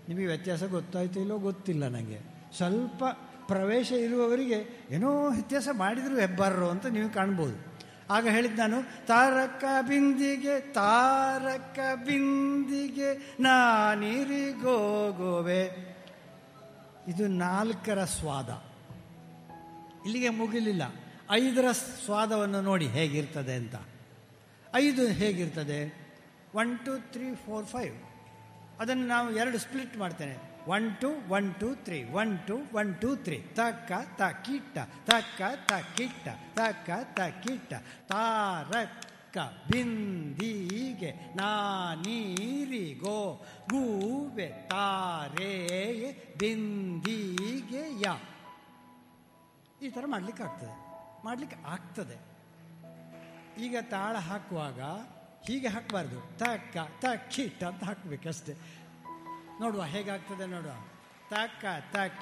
ನಿಮಗೆ ವ್ಯತ್ಯಾಸ ಗೊತ್ತಾಯ್ತು ಇಲ್ಲೋ ಗೊತ್ತಿಲ್ಲ ನನಗೆ ಸ್ವಲ್ಪ ಪ್ರವೇಶ ಇರುವವರಿಗೆ ಏನೋ ವ್ಯತ್ಯಾಸ ಮಾಡಿದರೂ ಹೆಬ್ಬಾರರು ಅಂತ ನೀವು ಕಾಣ್ಬೋದು ಆಗ ಹೇಳಿದ್ದು ನಾನು ತಾರಕ ಬಿಂದಿಗೆ ತಾರಕ ಬಿಂದಿಗೆ ನಾನಿರಿಗೋಗೋವೆ ಇದು ನಾಲ್ಕರ ಸ್ವಾದ ಇಲ್ಲಿಗೆ ಮುಗಿಲಿಲ್ಲ ಐದರ ಸ್ವಾದವನ್ನು ನೋಡಿ ಹೇಗಿರ್ತದೆ ಅಂತ ಐದು ಹೇಗಿರ್ತದೆ one two three four five ಅದನ್ನು ನಾವು ಎರಡು ಸ್ಪ್ಲಿಟ್ ಮಾಡ್ತೇನೆ one two one two three one two one two three ತಕ್ಕ ತ ಕಿಟ್ಟ ತಕ್ಕ ತ ಕಿಟ್ಟ ತಕ್ಕ ತ ಕಿಟ್ಟ ತಾರಕ್ಕ ಬಿಂದಿಗೆ ನಾನೀರಿಗೋ ಗೂವೆ ತಾರೇಯೆ ಬಿಂದಿಗೆ ಯಾ ಈ ಥರ ಮಾಡಲಿಕ್ಕೆ ಆಗ್ತದೆ ಮಾಡಲಿಕ್ಕೆ ಆಗ್ತದೆ ಈಗ ತಾಳ ಹಾಕುವಾಗ ಹೀಗೆ ಹಾಕಬಾರ್ದು ತಕ್ಕ ತಕ್ಕಿಟ್ಟ ಅಂತ ಹಾಕಬೇಕಷ್ಟೆ ನೋಡುವ ಹೇಗಾಗ್ತದೆ ನೋಡುವ ತಕ್ಕ ತಕ್ಕ